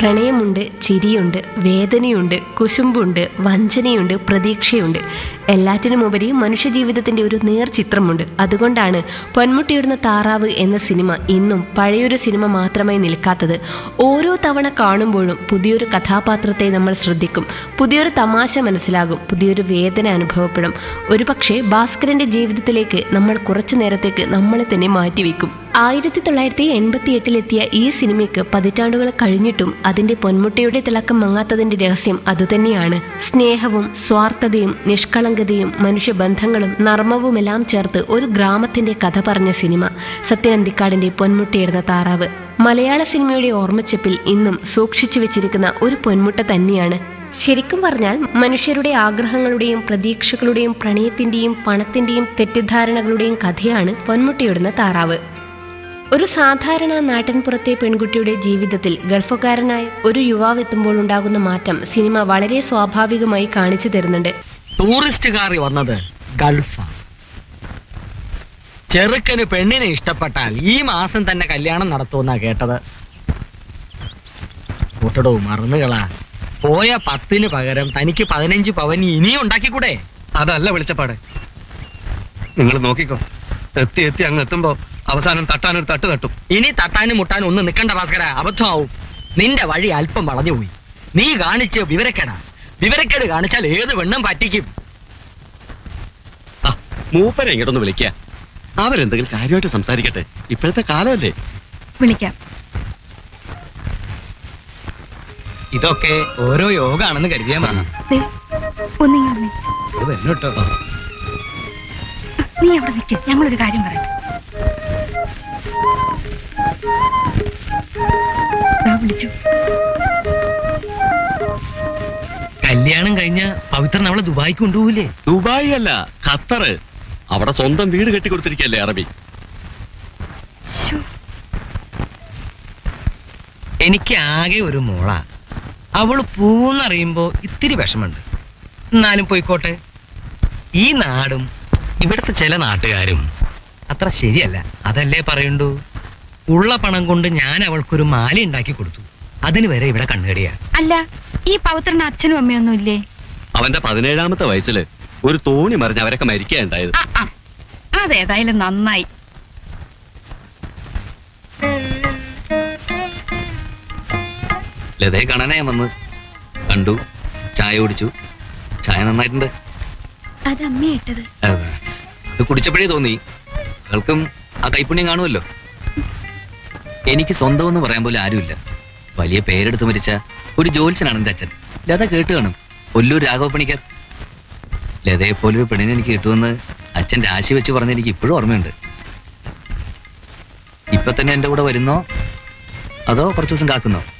പ്രണയമുണ്ട് ചിരിയുണ്ട് വേദനയുണ്ട് കുശുമ്പുണ്ട് വഞ്ചനയുണ്ട് പ്രതീക്ഷയുണ്ട് എല്ലാറ്റിനുമുപരി മനുഷ്യജീവിതത്തിൻ്റെ ഒരു നേർചിത്രമുണ്ട് അതുകൊണ്ടാണ് പൊന്മുട്ടിയിടുന്ന താറാവ് എന്ന സിനിമ ഇന്നും പഴയൊരു സിനിമ മാത്രമായി നിൽക്കാത്തത് ഓരോ തവണ കാണുമ്പോഴും പുതിയൊരു കഥാപാത്രത്തെ നമ്മൾ ശ്രദ്ധിക്കും പുതിയൊരു തമാശ മനസ്സിലാകും പുതിയൊരു വേദന അനുഭവപ്പെടും ഒരുപക്ഷെ ഭാസ്കരന്റെ ജീവിതത്തിലേക്ക് നമ്മൾ കുറച്ചു നേരത്തേക്ക് നമ്മളെ തന്നെ മാറ്റിവെക്കും ആയിരത്തി തൊള്ളായിരത്തി എൺപത്തി എട്ടിലെത്തിയ ഈ സിനിമയ്ക്ക് പതിറ്റാണ്ടുകൾ കഴിഞ്ഞിട്ടും അതിന്റെ പൊന്മുട്ടയുടെ തിളക്കം മങ്ങാത്തതിന്റെ രഹസ്യം അതുതന്നെയാണ് സ്നേഹവും സ്വാർത്ഥതയും നിഷ്കളങ്കതയും മനുഷ്യബന്ധങ്ങളും നർമ്മവുമെല്ലാം ചേർത്ത് ഒരു ഗ്രാമത്തിന്റെ കഥ പറഞ്ഞ സിനിമ സത്യനന്ദിക്കാടിന്റെ പൊന്മുട്ടയിടുന്ന താറാവ് മലയാള സിനിമയുടെ ഓർമ്മച്ചപ്പിൽ ഇന്നും സൂക്ഷിച്ചു വെച്ചിരിക്കുന്ന ഒരു പൊന്മുട്ട തന്നെയാണ് ശരിക്കും പറഞ്ഞാൽ മനുഷ്യരുടെ ആഗ്രഹങ്ങളുടെയും പ്രതീക്ഷകളുടെയും പ്രണയത്തിന്റെയും പണത്തിന്റെയും തെറ്റിദ്ധാരണകളുടെയും കഥയാണ് പൊന്മുട്ടയിടുന്ന താറാവ് ഒരു സാധാരണ നാട്ടിൻപുറത്തെ പെൺകുട്ടിയുടെ ജീവിതത്തിൽ ഗൾഫുകാരനായ ഒരു യുവാവ് എത്തുമ്പോൾ ഉണ്ടാകുന്ന മാറ്റം സിനിമ വളരെ സ്വാഭാവികമായി കാണിച്ചു തരുന്നുണ്ട് ടൂറിസ്റ്റുകാർ വന്നത് ഗൾഫാ ചെറുക്കന് പെണ്ണിനെ ഇഷ്ടപ്പെട്ടാൽ ഈ മാസം തന്നെ കല്യാണം നടത്തുമെന്നാ കേട്ടത് കൂട്ടടോ മറന്നുകളാ പോയ പത്തിന് പകരം തനിക്ക് പതിനഞ്ച് പവൻ ഇനിയും ഉണ്ടാക്കിക്കൂടെ അതല്ല വെളിച്ചപ്പാട് നിങ്ങൾ നോക്കിക്കോ എത്തി എത്തി അങ്ങ് എത്തുമ്പോ അവസാനം തട്ടാനൊരു തട്ട് തട്ടും ഇനി തട്ടാനും മുട്ടാനും ഒന്നും നിൽക്കണ്ട ഭാസ്കര അബദ്ധമാവും നിന്റെ വഴി അല്പം വളഞ്ഞുപോയി നീ കാണിച്ച് വിവരക്കേടാ വിവരക്കേട് കാണിച്ചാൽ ഏത് വെണ്ണം പറ്റിക്കും ആ, മൂപ്പരെ ഇങ്ങോട്ടൊന്ന് വിളിക്കുക അവരെന്തെങ്കിലും കാര്യമായിട്ട് സംസാരിക്കട്ടെ ഇപ്പോഴത്തെ കാലമല്ലേ വിളിക്കാം ഇതൊക്കെ ഓരോ യോഗാണെന്ന് കരുതിയാ മതി ദേ, ഒന്നിങ്ങി വന്നേ ഇത് വരുന്നുട്ടോ നീ അവിടെ നിൽക്ക് ഞങ്ങളൊരു കാര്യം പറയട്ടെ ദാ വിളിച്ചു കല്യാണം കഴിഞ്ഞ പവിത്രൻ അവളെ ദുബായിക്ക് കൊണ്ടുപോകില്ലേ ദുബായ് അല്ല ഖത്തറ് അവിടെ സ്വന്തം വീട് കെട്ടിക്കൊടുത്തിരിക്കല്ലേ അറബി ശ്ശോ, എനിക്ക് ആകെ ഒരു മോള അവള് പൂന്നറിയുമ്പോ ഇത്തിരി വിഷമുണ്ട് എന്നാലും പോയിക്കോട്ടെ ഈ നാടും ഇവിടുത്തെ ചില നാട്ടുകാരും അത്ര ശരിയല്ല അതല്ലേ പറയണ്ടു ഉള്ള പണം കൊണ്ട് ഞാൻ അവൾക്കൊരു മാല ഉണ്ടാക്കി കൊടുത്തു അതിന് വരെ ഇവിടെ കണ്ണുകടിയാ അല്ല ഈ പവിത്രന് അച്ഛനും അമ്മയൊന്നും ഇല്ലേ അവന്റെ പതിനേഴാമത്തെ വയസ്സില് ഒരു തോണി മറിഞ്ഞ് അവരൊക്കെ മരിക്കുകയുണ്ടായത് ആ ആ അതേതായാലും നന്നായി ലതയെ കാണാനേ ഞാൻ വന്ന് കണ്ടു ചായ കുടിച്ചു ചായ നന്നായിട്ടുണ്ട് അത് അമ്മ ഇട്ടത് അതെ. ഇത് കുടിച്ചപ്പോഴേ തോന്നി അവൾക്കും ആ കൈപുണ്യം കാണുമല്ലോ എനിക്ക് സ്വന്തം എന്ന് പറയാൻ പോലും ആരുമില്ല വലിയ പേരെടുത്ത് മരിച്ച ഒരു ജോത്സ്യനാണ് എന്റെ അച്ഛൻ ലത കേട്ട് കാണും ഒല്ലൂർ രാഘവ പണിക്കർ ലതയെ പോലൊരു പെണ്ണിനെ എനിക്ക് കിട്ടുമെന്ന് അച്ഛൻ രാശി വെച്ച് പറഞ്ഞ എനിക്ക് ഇപ്പോഴും ഓർമ്മയുണ്ട് ഇപ്പൊ തന്നെ എന്റെ കൂടെ വരുന്നോ അതോ കുറച്ചു ദിവസം കാക്കുന്നോ